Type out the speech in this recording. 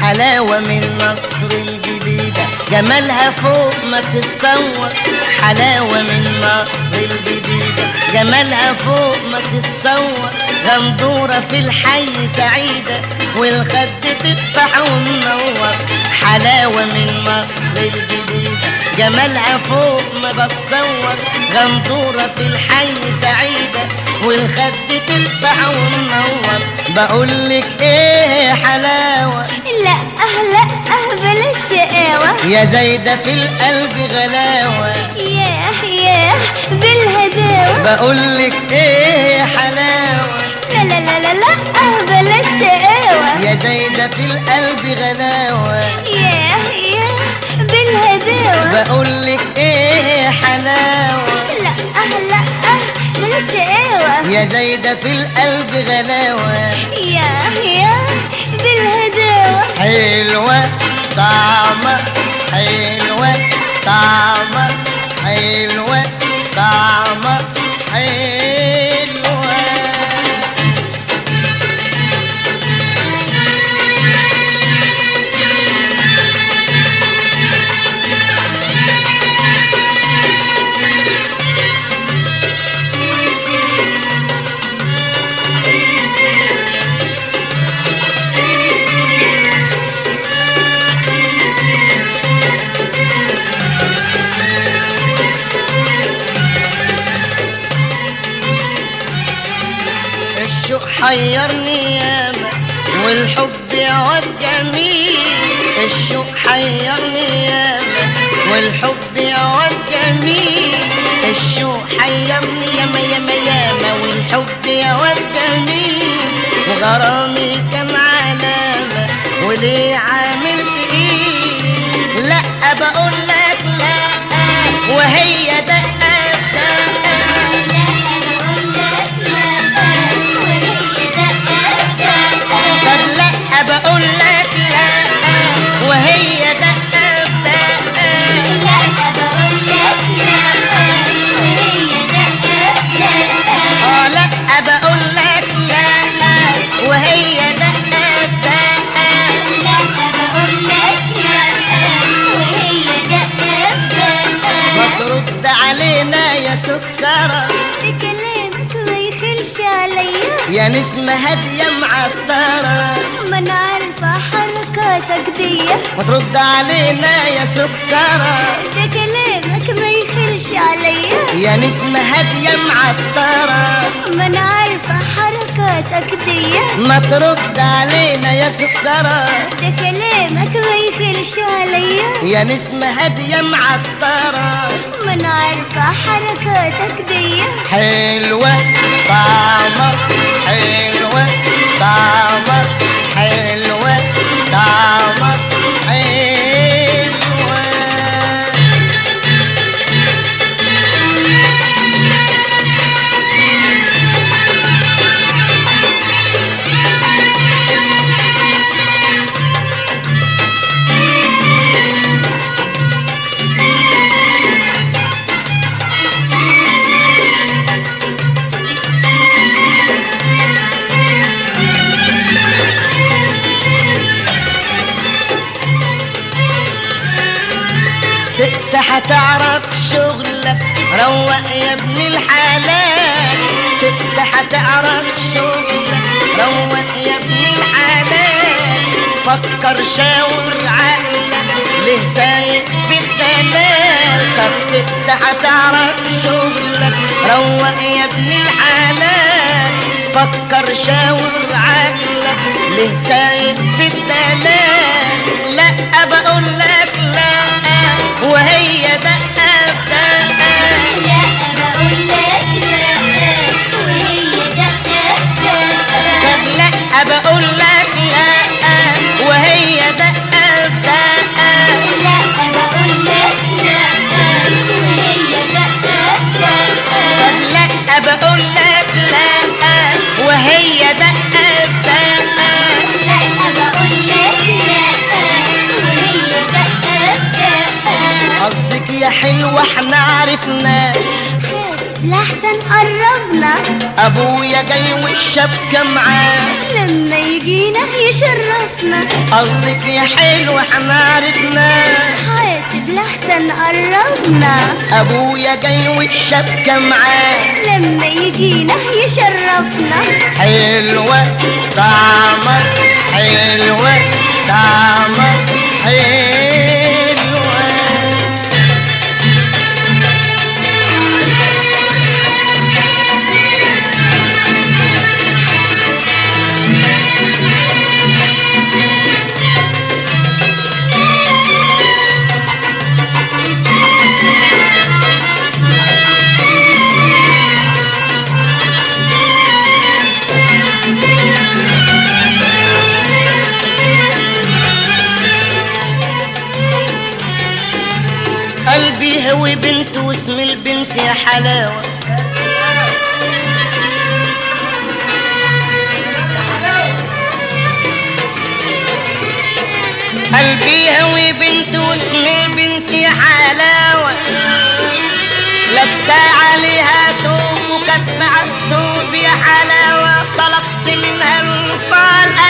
حلاوة من مصر الجديدة جمالها فوق ما تتصور حلاوة من مصر الجديدة جمالها فوق ما تتصور غندورة في الحي سعيدة والخد تفتح ومنور حلاوة من مصر الجديدة جمالها فوق ما بتصور غندورة في الحي سعيدة والخد تفتح ومنور بقولك ايه حلاوة لا اه لا اه بلاش شقاوة يا زايدة في القلب غلاوة ياه ياه بالهداوة بقولك ايه حلاوة لا لا لا لا لا اه بلاش شقاوة يا زايدة في القلب غلاوة ياه ياه بالهداوة بقولك ايه حلاوة لا اه لا اه بلاش شقاوة يا زايدة في القلب غلاوة ياه ياه بالهداوة حلوة طعمة حلوة طعمة حلوة طعمة حلوة الشوق حيرني ياما والحب يعود جميل الشوق حيرني ياما والحب يعود جميل الشوق حيرني ياما ياما ياما والحب يعود جميل وغرامي كم علامة وليه عامل تقيل لا بقول لك لا وهي دقة دقة طب لا بقول لك لا وهي دقة دقة اه لا بقول لك لا وهي دقة دقة ما ترد علينا يا سكرة كلامك ما يخلش عليا يا نسمة هادية معطرة ما انا عارفة حركاتك دي ما ترد علينا يا سكرة ده كلامك ما يخلش عليا يا نسمة هادية معطرة ما انا عارفة حركاتك دي ما ترد علينا يا سكرة ده كلامك ما يخلش عليا يا نسمة هادية معطرة ما انا عارفة حركاتك دي حلوة طعمة حلوة طعمة حلوة طعمة حلوة تقسى هتعرف شغلك روق يا ابن الحلال تقسى هتعرف شغلك روق يا ابن الحلال فكر شاور عقلك ليه سايق في الدلال طب تقسى هتعرف شغلك روق يا ابن الحلال فكر شاور عقلك ليه سايق في الدلال لا بقول لك لا وهي دقة بدقة طب لا بقول لك لا وهي دقة بدقة طب لا بقول لك لا وهي دقة بدقة قصدك يا حلوة احنا عرفنا لحسن قربنا ابويا جاي والشبكة معاه لما يجينا يشرفنا قصدك يا حلو حمارتنا حاسب لحسن قربنا ابويا جاي والشبكة معاه لما يجينا يشرفنا حلوة طعمك حلوة طعمك حلوة قلبي هوي بنت واسم البنت يا حلاوة قلبي هوي بنت واسم البنت يا حلاوة لابسة عليها توب وكاتبة عالتوب يا حلاوة طلبت منها الوصال